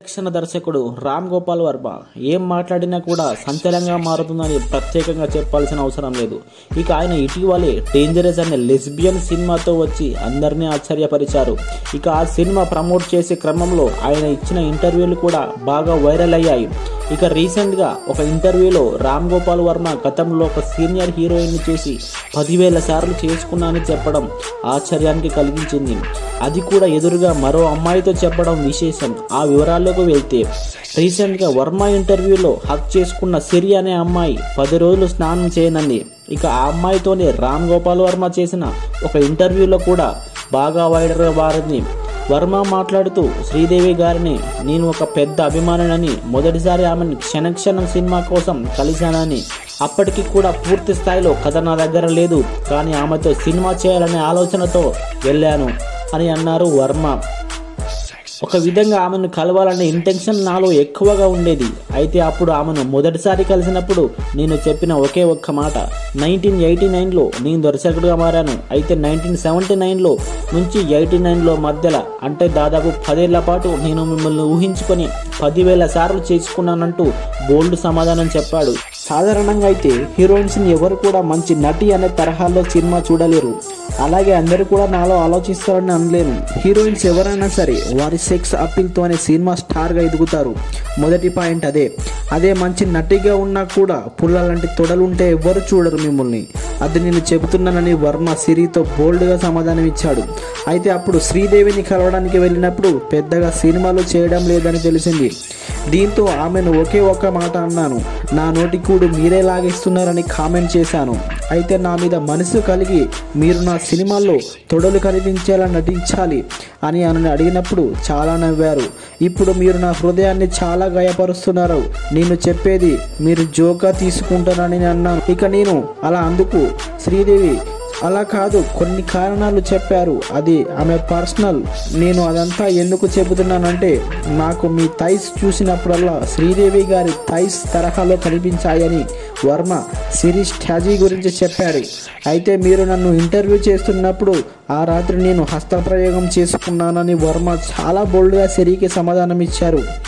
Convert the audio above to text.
దక్షిణ దర్శకుడు రామ్ గోపాల్ వర్మ ఏం మాట్లాడినా కూడా సంచలంగా మారుతుందని ప్రత్యేకంగా చెప్పాల్సిన అవసరం లేదు ఇక ఆయన ఇటీవలే డేంజరస్ అనే లెస్బియన్ సినిమాతో వచ్చి అందరినీ ఆశ్చర్యపరిచారు ఇక ఆ సినిమా ప్రమోట్ చేసే క్రమంలో ఆయన ఇచ్చిన ఇంటర్వ్యూలు కూడా బాగా వైరల్ అయ్యాయి ఇక రీసెంట్గా ఒక ఇంటర్వ్యూలో రామ్ గోపాల్ వర్మ గతంలో ఒక సీనియర్ హీరోయిన్ చూసి పదివేల సార్లు చేసుకున్నానని చెప్పడం ఆశ్చర్యానికి కలిగించింది అది కూడా ఎదురుగా మరో అమ్మాయితో చెప్పడం విశేషం ఆ వివరాల్లోకి వెళ్తే రీసెంట్గా వర్మ ఇంటర్వ్యూలో హక్ చేసుకున్న సిరి అనే అమ్మాయి పది రోజులు స్నానం చేయనంది ఇక ఆ అమ్మాయితోనే రామ్ గోపాల్ వర్మ చేసిన ఒక ఇంటర్వ్యూలో కూడా బాగా వైరల్గా మారింది వర్మ మాట్లాడుతూ శ్రీదేవి గారిని నేను ఒక పెద్ద అభిమానినని మొదటిసారి ఆమెను క్షణక్షణం సినిమా కోసం కలిశానని అప్పటికి కూడా పూర్తి స్థాయిలో కథ నా దగ్గర లేదు కానీ ఆమెతో సినిమా చేయాలనే ఆలోచనతో వెళ్ళాను అని అన్నారు వర్మ ఒక విధంగా ఆమెను కలవాలనే ఇంటెన్షన్ నాలో ఎక్కువగా ఉండేది అయితే అప్పుడు ఆమెను మొదటిసారి కలిసినప్పుడు నేను చెప్పిన ఒకే ఒక్క మాట నైన్టీన్ ఎయిటీ నైన్లో నేను దర్శకుడిగా మారాను అయితే నైన్టీన్ సెవెంటీ నైన్లో నుంచి ఎయిటీ నైన్లో మధ్యలో అంటే దాదాపు పదేళ్ల పాటు నేను మిమ్మల్ని ఊహించుకొని పదివేల సార్లు చేసుకున్నానంటూ బోల్డ్ సమాధానం చెప్పాడు సాధారణంగా అయితే హీరోయిన్స్ని ఎవరు కూడా మంచి నటి అనే తరహాలో సినిమా చూడలేరు అలాగే అందరూ కూడా నాలో ఆలోచిస్తారని అనలేను హీరోయిన్స్ ఎవరైనా సరే వారి సెక్స్ అప్పీల్తోనే సినిమా స్టార్గా ఎదుగుతారు మొదటి పాయింట్ అదే అదే మంచి నటిగా ఉన్నా కూడా పుల్ల లాంటి తొడలుంటే ఎవరు చూడరు మిమ్మల్ని అది నేను చెబుతున్నానని వర్మ సిరితో బోల్డ్గా సమాధానం ఇచ్చాడు అయితే అప్పుడు శ్రీదేవిని కలవడానికి వెళ్ళినప్పుడు పెద్దగా సినిమాలు చేయడం లేదని తెలిసింది దీంతో ఆమెను ఒకే ఒక్క మాట అన్నాను నా నోటి కూడు మీరే లాగేస్తున్నారని కామెంట్ చేశాను అయితే నా మీద మనసు కలిగి మీరు నా సినిమాల్లో తొడలు కనిపించేలా నటించాలి అని ఆమెను అడిగినప్పుడు చాలా నవ్వారు ఇప్పుడు మీరు నా హృదయాన్ని చాలా గాయపరుస్తున్నారు నేను చెప్పేది మీరు జోకా తీసుకుంటారని అన్నాను ఇక నేను అలా అందుకు శ్రీదేవి అలా కాదు కొన్ని కారణాలు చెప్పారు అది ఆమె పర్సనల్ నేను అదంతా ఎందుకు చెబుతున్నానంటే నాకు మీ థైస్ చూసినప్పుడల్లా శ్రీదేవి గారి థైస్ తరహాలో కనిపించాయని వర్మ సిరీస్ ట్యాజీ గురించి చెప్పాడు అయితే మీరు నన్ను ఇంటర్వ్యూ చేస్తున్నప్పుడు ఆ రాత్రి నేను హస్తప్రయోగం చేసుకున్నానని వర్మ చాలా బోల్డ్గా సిరికి సమాధానం ఇచ్చారు